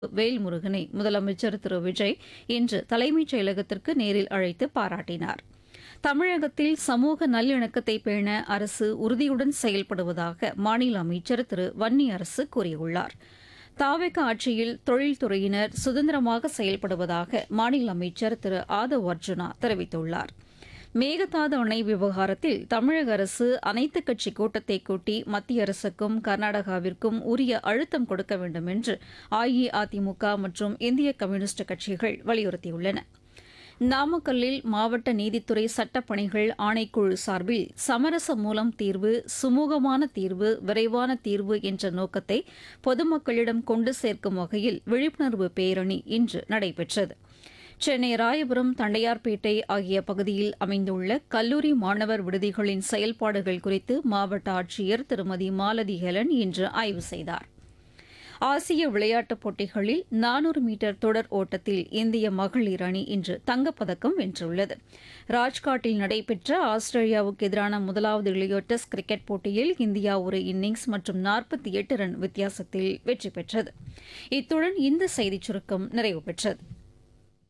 வேல்முருகனை முதலமைச்சர் திரு விஜய் இன்று தலைமைச் செயலகத்திற்கு நேரில் அழைத்து பாராட்டினார் தமிழகத்தில் சமூக நல்லிணக்கத்தை பேண அரசு உறுதியுடன் செயல்படுவதாக மாநில அமைச்சர் திரு வன்னி அரசு கூறியுள்ளார் தாவேக ஆட்சியில் தொழில்துறையினர் சுதந்திரமாக செயல்படுவதாக மாநில அமைச்சர் திரு ஆதவ் அர்ஜுனா தெரிவித்துள்ளார் மேகதாது அணை விவகாரத்தில் தமிழக அரசு அனைத்துக் கட்சி கூட்டத்தை கூட்டி மத்திய அரசுக்கும் கர்நாடகாவிற்கும் உரிய அழுத்தம் கொடுக்க வேண்டும் என்று அஇஅதிமுக மற்றும் இந்திய கம்யூனிஸ்ட் கட்சிகள் வலியுறுத்தியுள்ளன நாமக்கல்லில் மாவட்ட நீதித்துறை சட்டப்பணிகள் ஆணைக்குழு சார்பில் சமரச மூலம் தீர்வு சுமூகமான தீர்வு விரைவான தீர்வு என்ற நோக்கத்தை பொதுமக்களிடம் கொண்டு சேர்க்கும் வகையில் விழிப்புணர்வு பேரணி இன்று நடைபெற்றது சென்னை ராயபுரம் தண்டையார்பேட்டை ஆகிய பகுதியில் அமைந்துள்ள கல்லூரி மாணவர் விடுதிகளின் செயல்பாடுகள் குறித்து மாவட்ட ஆட்சியர் திருமதி மாலதி ஹெலன் இன்று ஆய்வு செய்தார் ஆசிய விளையாட்டுப் போட்டிகளில் நானூறு மீட்டர் தொடர் ஓட்டத்தில் இந்திய மகளிர் அணி இன்று தங்கப்பதக்கம் வென்றுள்ளது ராஜ்காட்டில் நடைபெற்ற ஆஸ்திரேலியாவுக்கு எதிரான முதலாவது இளையோர் டெஸ்ட் கிரிக்கெட் போட்டியில் இந்தியா ஒரு இன்னிங்ஸ் மற்றும் நாற்பத்தி எட்டு ரன் வித்தியாசத்தில் வெற்றி பெற்றது இத்துடன் இந்த செய்திச் சுருக்கம் நிறைவு பெற்றது